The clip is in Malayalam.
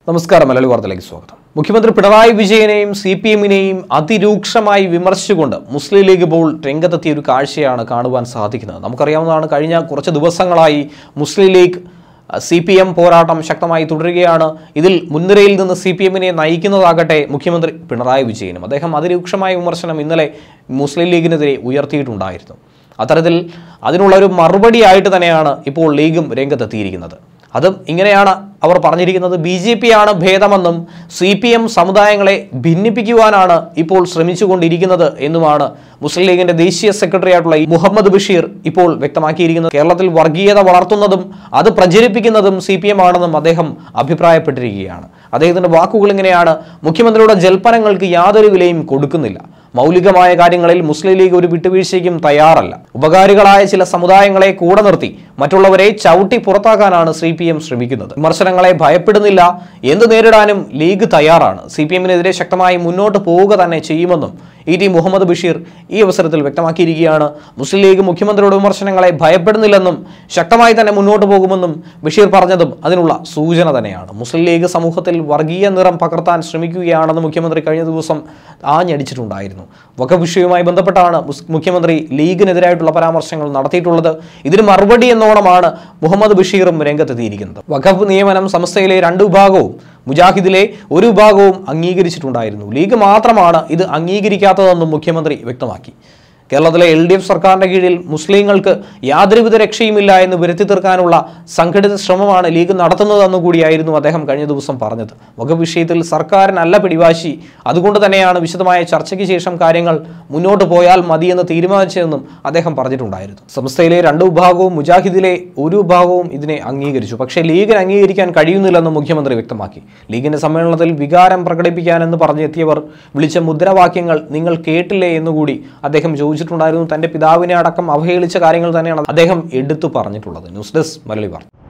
നമസ്കാരം മലയാളി വാർത്തയിലേക്ക് സ്വാഗതം മുഖ്യമന്ത്രി പിണറായി വിജയനെയും സി പി എമ്മിനെയും അതിരൂക്ഷമായി വിമർശിച്ചുകൊണ്ട് മുസ്ലിം ലീഗ് ഇപ്പോൾ രംഗത്തെത്തിയ ഒരു കാഴ്ചയാണ് കാണുവാൻ സാധിക്കുന്നത് നമുക്കറിയാവുന്നതാണ് കഴിഞ്ഞ കുറച്ച് ദിവസങ്ങളായി Muslim League C P M പോരാട്ടം ശക്തമായി തുടരുകയാണ് ഇതിൽ മുൻനിരയിൽ നിന്ന് സി പി എമ്മിനെ നയിക്കുന്നതാകട്ടെ മുഖ്യമന്ത്രി പിണറായി വിജയനും അദ്ദേഹം അതിരൂക്ഷമായ വിമർശനം ഇന്നലെ മുസ്ലിം ലീഗിനെതിരെ ഉയർത്തിയിട്ടുണ്ടായിരുന്നു അത്തരത്തിൽ അതിനുള്ള ഒരു മറുപടിയായിട്ട് തന്നെയാണ് ഇപ്പോൾ ലീഗും രംഗത്തെത്തിയിരിക്കുന്നത് അതും ഇങ്ങനെയാണ് അവർ പറഞ്ഞിരിക്കുന്നത് ബി ജെ പി ആണ് ഭേദമെന്നും സി പി എം സമുദായങ്ങളെ ഭിന്നിപ്പിക്കുവാനാണ് ഇപ്പോൾ ശ്രമിച്ചുകൊണ്ടിരിക്കുന്നത് എന്നുമാണ് മുസ്ലിം ലീഗിന്റെ ദേശീയ സെക്രട്ടറി ആയിട്ടുള്ള ഈ മുഹമ്മദ് ബഷീർ ഇപ്പോൾ വ്യക്തമാക്കിയിരിക്കുന്നത് കേരളത്തിൽ വർഗീയത വളർത്തുന്നതും അത് പ്രചരിപ്പിക്കുന്നതും സി പി എം ആണെന്നും അദ്ദേഹം അഭിപ്രായപ്പെട്ടിരിക്കുകയാണ് അദ്ദേഹത്തിന്റെ വാക്കുകൾ ഇങ്ങനെയാണ് മുഖ്യമന്ത്രിയുടെ ജൽപ്പനങ്ങൾക്ക് യാതൊരു വിലയും കൊടുക്കുന്നില്ല മൗലികമായ കാര്യങ്ങളിൽ മുസ്ലിം ലീഗ് ഒരു വിട്ടുവീഴ്ചയ്ക്കും തയ്യാറല്ല ഉപകാരികളായ ചില സമുദായങ്ങളെ കൂടെ നിർത്തി മറ്റുള്ളവരെ ചവിട്ടി പുറത്താക്കാനാണ് സി പി എം ശ്രമിക്കുന്നത് വിമർശനങ്ങളെ ഭയപ്പെടുന്നില്ല എന്ത് നേരിടാനും ലീഗ് തയ്യാറാണ് സി പി എമ്മിനെതിരെ ശക്തമായി മുന്നോട്ട് പോവുക തന്നെ ചെയ്യുമെന്നും ഇ ടി മുഹമ്മദ് ബഷീർ ഈ അവസരത്തിൽ വ്യക്തമാക്കിയിരിക്കുകയാണ് മുസ്ലിം ലീഗ് മുഖ്യമന്ത്രിയുടെ വിമർശനങ്ങളെ ഭയപ്പെടുന്നില്ലെന്നും ശക്തമായി തന്നെ മുന്നോട്ട് പോകുമെന്നും ബഷീർ പറഞ്ഞതും അതിനുള്ള സൂചന തന്നെയാണ് മുസ്ലിം ലീഗ് സമൂഹത്തിൽ വർഗീയ നിറം പകർത്താൻ ശ്രമിക്കുകയാണെന്ന് മുഖ്യമന്ത്രി കഴിഞ്ഞ ദിവസം ആഞ്ഞടിച്ചിട്ടുണ്ടായിരുന്നു വഖഫ് വിഷയവുമായി ബന്ധപ്പെട്ടാണ് മുസ്- മുഖ്യമന്ത്രി ലീഗിനെതിരായിട്ടുള്ള പരാമർശങ്ങൾ നടത്തിയിട്ടുള്ളത് ഇതിന് മറുപടി എന്നോണമാണ് മുഹമ്മദ് ബഷീറും രംഗത്തെത്തിയിരിക്കുന്നത് വഖഫ് നിയമനം സംസ്ഥയിലെ രണ്ട് വിഭാഗവും മുജാഹിദിലെ ഒരു വിഭാഗവും അംഗീകരിച്ചിട്ടുണ്ടായിരുന്നു ലീഗ് മാത്രമാണ് ഇത് അംഗീകരിക്കാത്തതെന്നും മുഖ്യമന്ത്രി വ്യക്തമാക്കി കേരളത്തിലെ എൽ ഡി എഫ് സർക്കാരിന്റെ കീഴിൽ മുസ്ലിങ്ങൾക്ക് യാതൊരുവിധ രക്ഷയുമില്ല എന്ന് വരുത്തി തീർക്കാനുള്ള സംഘടിത ശ്രമമാണ് ലീഗ് നടത്തുന്നതെന്നു കൂടിയായിരുന്നു അദ്ദേഹം കഴിഞ്ഞ ദിവസം പറഞ്ഞത് വകുപ്പ് വിഷയത്തിൽ സർക്കാരിനല്ല പിടിവാശി അതുകൊണ്ട് തന്നെയാണ് വിശദമായ ചർച്ചയ്ക്ക് ശേഷം കാര്യങ്ങൾ മുന്നോട്ട് പോയാൽ മതിയെന്ന് തീരുമാനിച്ചതെന്നും അദ്ദേഹം പറഞ്ഞിട്ടുണ്ടായിരുന്നു സംസ്ഥയിലെ രണ്ട് വിഭാഗവും മുജാഹിദിലെ ഒരു വിഭാഗവും ഇതിനെ അംഗീകരിച്ചു പക്ഷേ ലീഗിന് അംഗീകരിക്കാൻ കഴിയുന്നില്ലെന്നും മുഖ്യമന്ത്രി വ്യക്തമാക്കി ലീഗിന്റെ സമ്മേളനത്തിൽ വികാരം പ്രകടിപ്പിക്കാനെന്ന് പറഞ്ഞെത്തിയവർ വിളിച്ച മുദ്രാവാക്യങ്ങൾ നിങ്ങൾ കേട്ടില്ലേ എന്നുകൂടി അദ്ദേഹം ചോദിച്ചിട്ടുണ്ടായിരുന്നു തന്റെ പിതാവിനെ അടക്കം അവഹേളിച്ച കാര്യങ്ങൾ തന്നെയാണ് അദ്ദേഹം എടുത്തു പറഞ്ഞിട്ടുള്ളത് ന്യൂസ് ഡെസ്ക് മലയാളി വാർത്ത